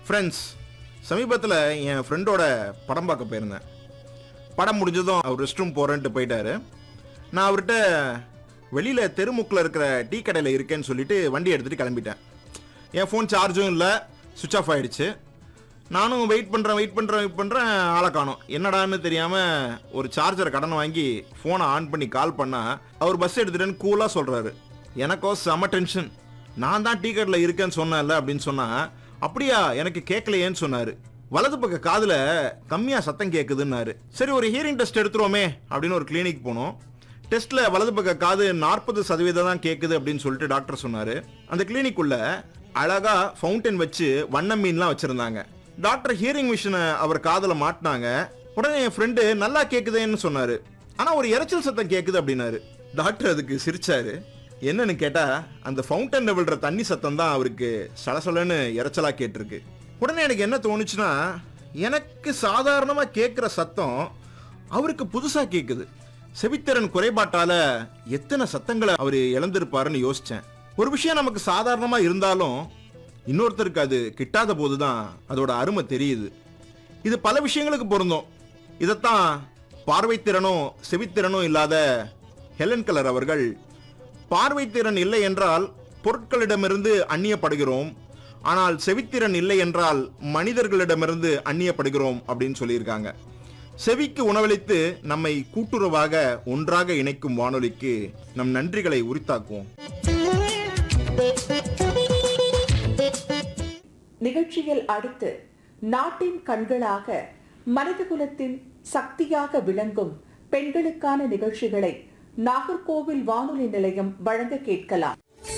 friends சமீபத்தில் என் ஃப்ரெண்டோட படம் பார்க்க போயிருந்தேன் படம் முடிஞ்சதும் அவர் ரெஸ்ட் ரூம் போகிறேன்ட்டு போயிட்டாரு நான் அவர்கிட்ட வெளியில் தெருமுக்கில் இருக்கிற டீ கடையில் இருக்கேன்னு சொல்லிட்டு வண்டி எடுத்துகிட்டு கிளம்பிட்டேன் என் ஃபோன் சார்ஜும் இல்லை சுவிச் ஆஃப் ஆயிடுச்சு நானும் வெயிட் பண்ணுறேன் வெயிட் பண்ணுறேன் வெயிட் பண்ணுறேன் ஆளை காணோம் என்னடான்னு தெரியாமல் ஒரு சார்ஜரை கடன் வாங்கி ஃபோனை ஆன் பண்ணி கால் பண்ணால் அவர் பஸ் எடுத்துட்டேன்னு கூலாக சொல்கிறாரு எனக்கோ செம டென்ஷன் நான் தான் டீ கடையில் இருக்கேன்னு சொன்னேன்ல அப்படின்னு சொன்னால் அப்படியா எனக்கு கேட்கலையேன்னு சொன்னார் வலது பக்க காதில் கம்மியாக சத்தம் கேட்குதுன்னாரு சரி ஒரு ஹியரிங் டெஸ்ட் எடுத்துருவோமே அப்படின்னு ஒரு கிளினிக் போனோம் டெஸ்ட்ல வலது பக்க காது நாற்பது சதவீதம் தான் கேட்குது அப்படின்னு சொல்லிட்டு டாக்டர் சொன்னாரு அந்த கிளினிக் உள்ள அழகா ஃபவுண்டன் வச்சு வண்ண மீன்லாம் வச்சிருந்தாங்க டாக்டர் ஹியரிங் மிஷினை அவர் காதுல மாட்டினாங்க உடனே என் ஃப்ரெண்டு நல்லா கேக்குதேன்னு சொன்னாரு ஆனா ஒரு இரைச்சல் சத்தம் கேக்குது அப்படின்னாரு டாக்டர் அதுக்கு சிரிச்சாரு என்னன்னு கேட்டா அந்த ஃபவுண்டன்ல விழுற தண்ணி சத்தம் தான் அவருக்கு சலசலன்னு இரைச்சலா கேட்டிருக்கு உடனே எனக்கு என்ன தோணுச்சுன்னா எனக்கு சாதாரணமா கேட்குற சத்தம் அவருக்கு புதுசா கேக்குது செவித்திறன் குறைபாட்டால எத்தனை சத்தங்களை அவர் இழந்திருப்பாருன்னு யோசிச்சேன் ஒரு விஷயம் நமக்கு சாதாரணமா இருந்தாலும் இன்னொருத்தருக்கு அது கிட்டாத போதுதான் அதோட அருமை தெரியுது இது பல விஷயங்களுக்கு பொருந்தும் இதைத்தான் பார்வைத்திறனும் செவித்திறனும் இல்லாத ஹெலன் கலர் அவர்கள் பார்வைத்திறன் இல்லை என்றால் பொருட்களிடமிருந்து அந்நியப்படுகிறோம் ஆனால் செவித்திறன் இல்லை என்றால் மனிதர்களிடமிருந்து அந்நியப்படுகிறோம் அப்படின்னு சொல்லியிருக்காங்க செவிக்கு உணவளித்து நம்மை கூட்டுறவாக ஒன்றாக இணைக்கும் வானொலிக்கு நம் நன்றிகளை உரித்தாக்குவோம் நிகழ்ச்சியில் அடுத்து நாட்டின் கண்களாக மனிதகுலத்தின் சக்தியாக விளங்கும் பெண்களுக்கான நிகழ்ச்சிகளை நாகர்கோவில் வானொலி நிலையம் வழங்க கேட்கலாம்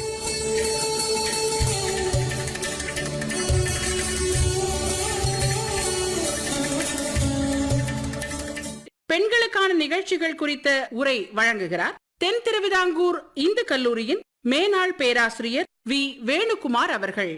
பெண்களுக்கான நிகழ்ச்சிகள் குறித்த உரை வழங்குகிறார் தென் திருவிதாங்கூர் இந்து கல்லூரியின் மேனாள் பேராசிரியர் வி வேணுகுமார் அவர்கள்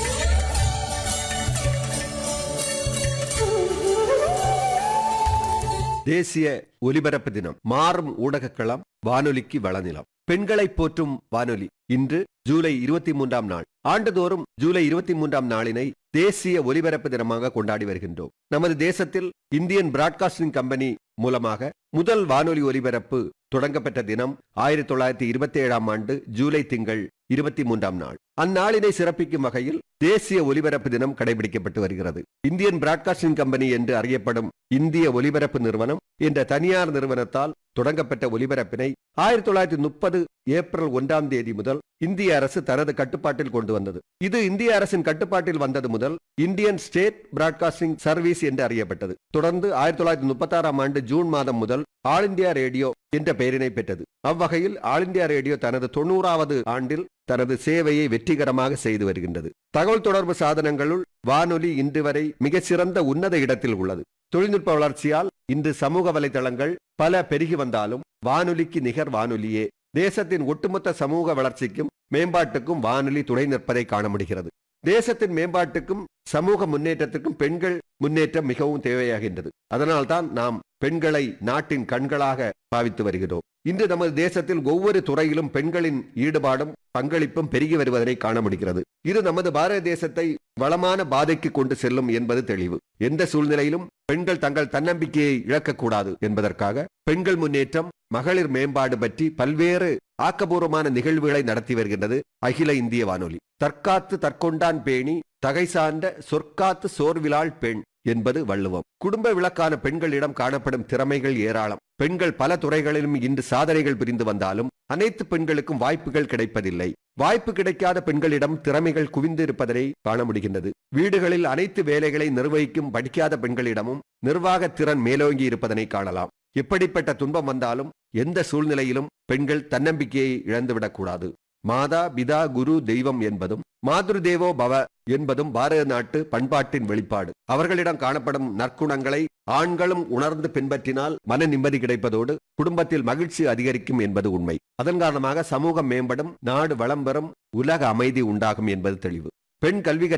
தேசிய ஒலிபரப்பு தினம் மாறும் ஊடகக்களம் வானொலிக்கு வளநிலம் பெண்களை போற்றும் வானொலி இன்று ஜூலை இருபத்தி மூன்றாம் நாள் ஆண்டுதோறும் ஜூலை இருபத்தி மூன்றாம் நாளினை தேசிய ஒலிபரப்பு தினமாக கொண்டாடி வருகின்றோம் நமது தேசத்தில் இந்தியன் பிராட்காஸ்டிங் கம்பெனி மூலமாக முதல் வானொலி ஒலிபரப்பு தொடங்கப்பட்ட தினம் ஆயிரத்தி தொள்ளாயிரத்தி இருபத்தி ஏழாம் ஆண்டு ஜூலை திங்கள் இருபத்தி மூன்றாம் நாள் அந்நாளினை சிறப்பிக்கும் வகையில் தேசிய ஒலிபரப்பு தினம் கடைபிடிக்கப்பட்டு வருகிறது இந்தியன் பிராட்காஸ்டிங் கம்பெனி என்று அறியப்படும் இந்திய ஒலிபரப்பு நிறுவனம் என்ற தனியார் நிறுவனத்தால் தொடங்கப்பட்ட ஒலிபரப்பினை ஆயிரத்தி தொள்ளாயிரத்தி முப்பது ஏப்ரல் ஒன்றாம் தேதி முதல் இந்திய அரசு தனது கட்டுப்பாட்டில் கொண்டு வந்தது இது இந்திய அரசின் கட்டுப்பாட்டில் வந்தது முதல் இந்தியன் ஸ்டேட் பிராட்காஸ்டிங் சர்வீஸ் என்று அறியப்பட்டது தொடர்ந்து ஆயிரத்தி தொள்ளாயிரத்தி முப்பத்தாறாம் ஆண்டு ஜூன் மாதம் முதல் ஆல் இந்தியா ரேடியோ என்ற பெயரினை பெற்றது அவ்வகையில் ஆல் இந்தியா ரேடியோ தனது தொண்ணூறாவது ஆண்டில் தனது சேவையை வெற்றிகரமாக செய்து வருகின்றது தகவல் தொடர்பு சாதனங்களுள் வானொலி இன்று வரை மிக சிறந்த உன்னத இடத்தில் உள்ளது தொழில்நுட்ப வளர்ச்சியால் இன்று சமூக வலைதளங்கள் பல பெருகி வந்தாலும் வானொலிக்கு நிகர் வானொலியே தேசத்தின் ஒட்டுமொத்த சமூக வளர்ச்சிக்கும் மேம்பாட்டுக்கும் வானொலி துணை நிற்பதை காண முடிகிறது தேசத்தின் மேம்பாட்டுக்கும் சமூக முன்னேற்றத்திற்கும் பெண்கள் முன்னேற்றம் மிகவும் தேவையாகின்றது அதனால்தான் நாம் பெண்களை நாட்டின் கண்களாக பாவித்து வருகிறோம் இன்று நமது தேசத்தில் ஒவ்வொரு துறையிலும் பெண்களின் ஈடுபாடும் பங்களிப்பும் பெருகி வருவதனை காண முடிகிறது இது நமது பாரத தேசத்தை வளமான பாதைக்கு கொண்டு செல்லும் என்பது தெளிவு எந்த சூழ்நிலையிலும் பெண்கள் தங்கள் தன்னம்பிக்கையை இழக்கக்கூடாது என்பதற்காக பெண்கள் முன்னேற்றம் மகளிர் மேம்பாடு பற்றி பல்வேறு ஆக்கபூர்வமான நிகழ்வுகளை நடத்தி வருகின்றது அகில இந்திய வானொலி தற்காத்து தற்கொண்டான் பேணி தகை சார்ந்த சொற்காத்து சோர்விலாள் பெண் என்பது வள்ளுவம் குடும்ப விளக்கான பெண்களிடம் காணப்படும் திறமைகள் ஏராளம் பெண்கள் பல துறைகளிலும் இன்று சாதனைகள் புரிந்து வந்தாலும் அனைத்து பெண்களுக்கும் வாய்ப்புகள் கிடைப்பதில்லை வாய்ப்பு கிடைக்காத பெண்களிடம் திறமைகள் குவிந்து இருப்பதை காண முடிகின்றது வீடுகளில் அனைத்து வேலைகளை நிர்வகிக்கும் படிக்காத பெண்களிடமும் நிர்வாக திறன் மேலோங்கி இருப்பதனை காணலாம் எப்படிப்பட்ட துன்பம் வந்தாலும் எந்த சூழ்நிலையிலும் பெண்கள் தன்னம்பிக்கையை இழந்துவிடக்கூடாது மாதா பிதா குரு தெய்வம் என்பதும் மாதுரு தேவோ பவ என்பதும் பாரத நாட்டு பண்பாட்டின் வெளிப்பாடு அவர்களிடம் காணப்படும் நற்குணங்களை ஆண்களும் உணர்ந்து பின்பற்றினால் மன நிம்மதி கிடைப்பதோடு குடும்பத்தில் மகிழ்ச்சி அதிகரிக்கும் என்பது உண்மை அதன் காரணமாக சமூகம் மேம்படும் நாடு வளம் பெறும் உலக அமைதி உண்டாகும் என்பது தெளிவு பெண் கல்வி